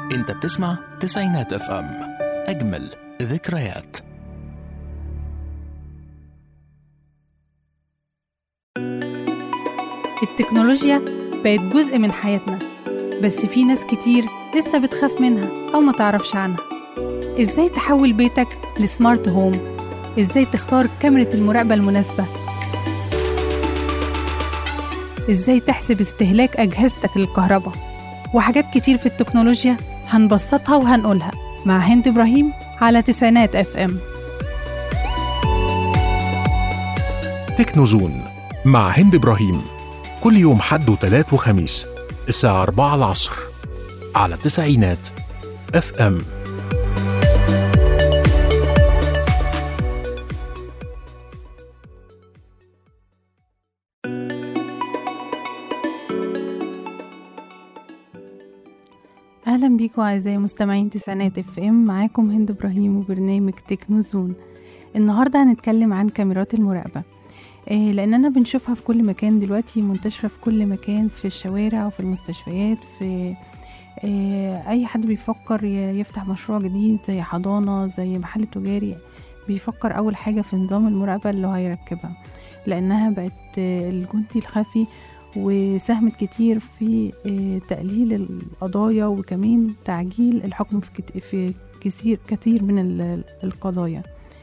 انت بتسمع تسعينات اف ام اجمل ذكريات التكنولوجيا بقت جزء من حياتنا بس في ناس كتير لسه بتخاف منها أو ما تعرفش عنها إزاي تحول بيتك لسمارت هوم؟ إزاي تختار كاميرا المراقبة المناسبة؟ إزاي تحسب استهلاك أجهزتك للكهرباء؟ وحاجات كتير في التكنولوجيا هنبسطها وهنقولها مع هند إبراهيم على تسعينات اف ام تكنوزون مع هند ابراهيم كل يوم حد وتلات وخميس الساعة 4 العصر على تسعينات اف ام اهلا بيكم اعزائي مستمعين تسعينات اف ام معاكم هند ابراهيم وبرنامج تكنوزون النهارده هنتكلم عن كاميرات المراقبه إيه لاننا بنشوفها في كل مكان دلوقتي منتشره في كل مكان في الشوارع وفي المستشفيات في إيه اي حد بيفكر ي- يفتح مشروع جديد زي حضانه زي محل تجاري بيفكر اول حاجه في نظام المراقبه اللي هو هيركبها لانها بقت آه، الجندي الخفي وساهمت كتير في آه، تقليل القضايا وكمان تعجيل الحكم في كت- في كثير كثير من ال- القضايا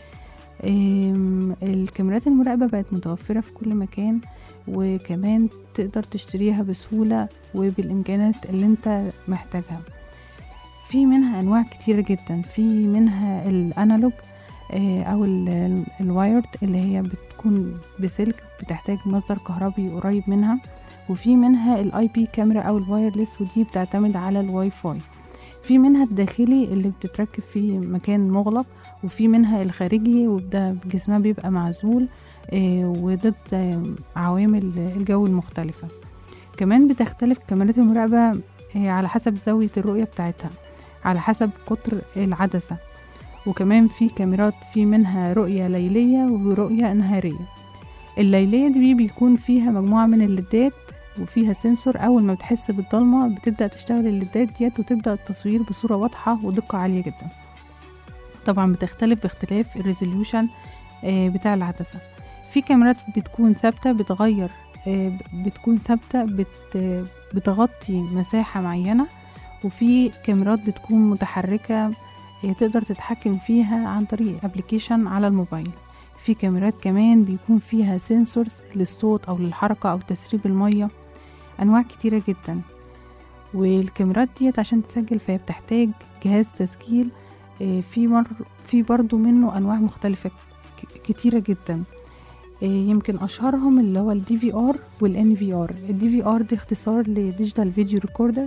آم، الكاميرات المراقبة بقت متوفرة في كل مكان وكمان تقدر تشتريها بسهولة وبالإمكانات اللي انت محتاجها في منها أنواع كتيرة جدا في منها الأنالوج آه، أو ال- ال- الوايرد اللي هي بتكون بسلك بتحتاج مصدر كهربي قريب منها وفي منها الاي بي كاميرا او الوايرلس ودي بتعتمد على الواي فاي في منها الداخلي اللي بتتركب في مكان مغلق وفي منها الخارجي وده جسمها بيبقى معزول آه، وضد آه، عوامل الجو المختلفة كمان بتختلف كاميرات المراقبة آه، على حسب زاوية الرؤية بتاعتها على حسب قطر العدسة وكمان في كاميرات في منها رؤية ليلية ورؤية نهارية الليلية دي بيكون فيها مجموعة من الليدات وفيها سنسور أول ما بتحس بالضلمة بتبدأ تشتغل الليدات ديت وتبدأ التصوير بصورة واضحة ودقة عالية جدا طبعا بتختلف باختلاف الريزوليوشن آه، بتاع العدسة في كاميرات بتكون ثابتة بتغير آه، بتكون ثابتة بت بتغطي مساحة معينة وفي كاميرات بتكون متحركة آه، تقدر تتحكم فيها عن طريق ابلكيشن على الموبايل في كاميرات كمان بيكون فيها سنسورز للصوت او للحركة او تسريب المية انواع كتيرة جدا والكاميرات ديت عشان تسجل فهي بتحتاج جهاز تسجيل آه، في مر في برضو منه انواع مختلفة ك- كتيرة جدا آه، يمكن اشهرهم اللي هو الدي في ار والان في ار الدي في ار دي اختصار لديجيتال فيديو ريكوردر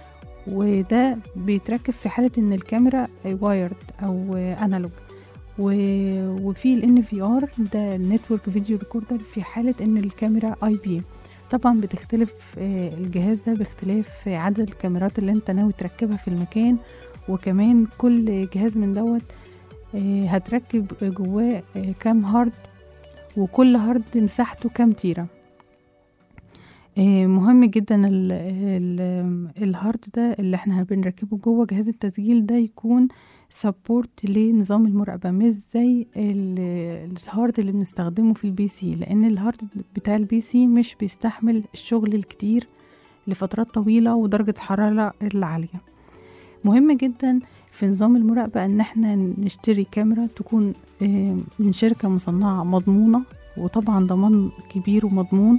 وده بيتركب في حالة ان الكاميرا وايرد او انالوج وفي ال NVR ده نتورك فيديو ريكوردر في حالة ان الكاميرا اي بي طبعا بتختلف آه، الجهاز ده باختلاف عدد الكاميرات اللي انت ناوي تركبها في المكان وكمان كل جهاز من دوت آه، هتركب جواه آه، كام هارد وكل هارد مساحته كام تيرة آه، مهم جدا ال ال الهارد ده اللي احنا بنركبه جوه جهاز التسجيل ده يكون سبورت لنظام المراقبة مش زي ال- الهارد اللي بنستخدمه في البي سي لأن الهارد بتاع البي سي مش بيستحمل الشغل الكتير لفترات طويلة ودرجة الحرارة العالية مهم جدا في نظام المراقبة ان احنا نشتري كاميرا تكون آه، من شركة مصنعة مضمونة وطبعا ضمان كبير ومضمون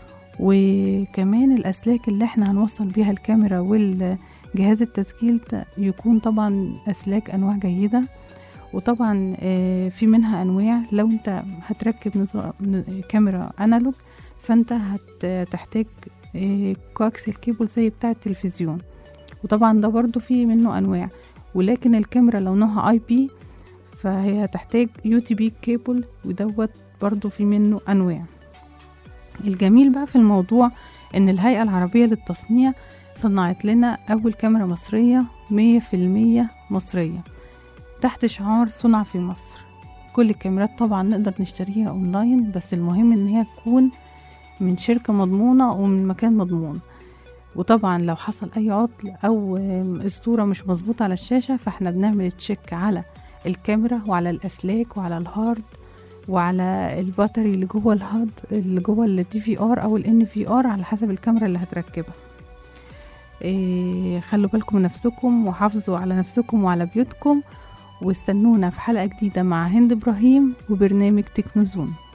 وكمان الأسلاك اللي احنا هنوصل بيها الكاميرا والجهاز التسجيل ده يكون طبعا أسلاك أنواع جيدة وطبعا آه، في منها أنواع لو انت هتركب نظام كاميرا أنالوج فانت هتحتاج كواكسل كيبل زي بتاع التلفزيون وطبعا ده برضو في منه أنواع ولكن الكاميرا لو نوعها اي بي فهي هتحتاج يو تي بي كيبل ودوت برضو في منه أنواع الجميل بقى في الموضوع ان الهيئة العربية للتصنيع صنعت لنا أول كاميرا مصرية مية في المية مصرية تحت شعار صنع في مصر كل الكاميرات طبعا نقدر نشتريها اونلاين بس المهم ان هي تكون من شركة مضمونة ومن مكان مضمون وطبعا لو حصل اي عطل او آم، الصورة مش مظبوطة على الشاشة فاحنا بنعمل تشيك على الكاميرا وعلى الاسلاك وعلى الهارد وعلى الباتري اللي جوه الهارد اللي جوه الدي في ار او الان في ار على حسب الكاميرا اللي هتركبها إيه خلوا بالكم من نفسكم وحافظوا على نفسكم وعلى بيوتكم واستنونا في حلقة جديدة مع هند إبراهيم وبرنامج تكنوزون